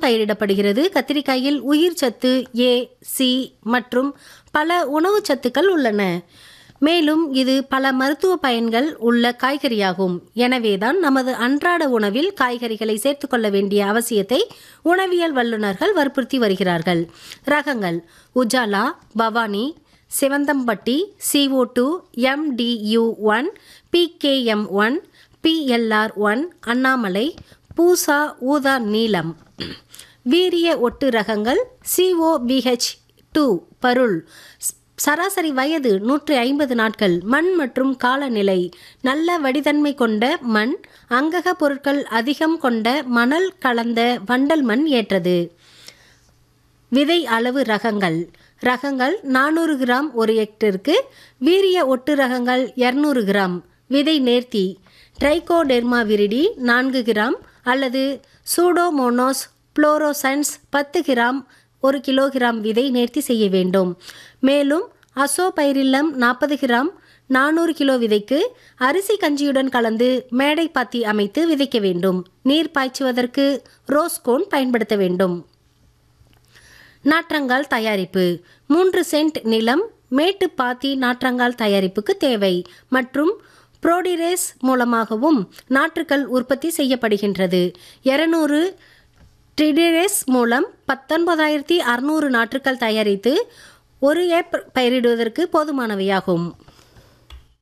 பயிரிடப்படுகிறது கத்திரிக்காயில் உயிர் சத்து ஏ சி மற்றும் பல உணவுச் சத்துக்கள் உள்ளன மேலும் இது பல மருத்துவ பயன்கள் உள்ள காய்கறியாகும் எனவேதான் நமது அன்றாட உணவில் காய்கறிகளை சேர்த்துக்கொள்ள வேண்டிய அவசியத்தை உணவியல் வல்லுநர்கள் வற்புறுத்தி வருகிறார்கள் ரகங்கள் Ujala Bhavani Sivanthampatti CO2 two MDU one PKM one BLR one Annamalai Pusa ஊதா நீலம் வீரிய ஒட்டு ரகங்கள் சிஓபிஹெச் டூ பருள் சராசரி வயது நூற்றி ஐம்பது நாட்கள் மண் மற்றும் காலநிலை நல்ல வடிதன்மை கொண்ட மண் அங்கக பொருட்கள் அதிகம் கொண்ட மணல் கலந்த வண்டல் மண் ஏற்றது விதை அளவு ரகங்கள் ரகங்கள் நானூறு கிராம் ஒரு ஹெக்டருக்கு வீரிய ஒட்டு ரகங்கள் இரநூறு கிராம் விதை நேர்த்தி ட்ரைகோடெர்மா விரிடி நான்கு கிராம் அல்லது சூடோமோனோஸ் புளோரோசன்ஸ் பத்து கிராம் ஒரு கிலோகிராம் விதை நேர்த்தி செய்ய வேண்டும் மேலும் அசோபைரில்லம் நாற்பது கிராம் நானூறு கிலோ விதைக்கு அரிசி கஞ்சியுடன் கலந்து மேடை பாத்தி அமைத்து விதைக்க வேண்டும் நீர் பாய்ச்சுவதற்கு ரோஸ்கோன் பயன்படுத்த வேண்டும் நாற்றங்கால் தயாரிப்பு மூன்று சென்ட் நிலம் மேட்டு பாத்தி நாற்றங்கால் தயாரிப்புக்கு தேவை மற்றும் புரோடிரேஸ் மூலமாகவும் நாற்றுக்கள் உற்பத்தி செய்யப்படுகின்றது இருநூறு ட்ரிடிரேஸ் மூலம் பத்தொன்பதாயிரத்தி அறுநூறு நாற்றுக்கள் தயாரித்து ஒரு ஏப் பயிரிடுவதற்கு போதுமானவையாகும்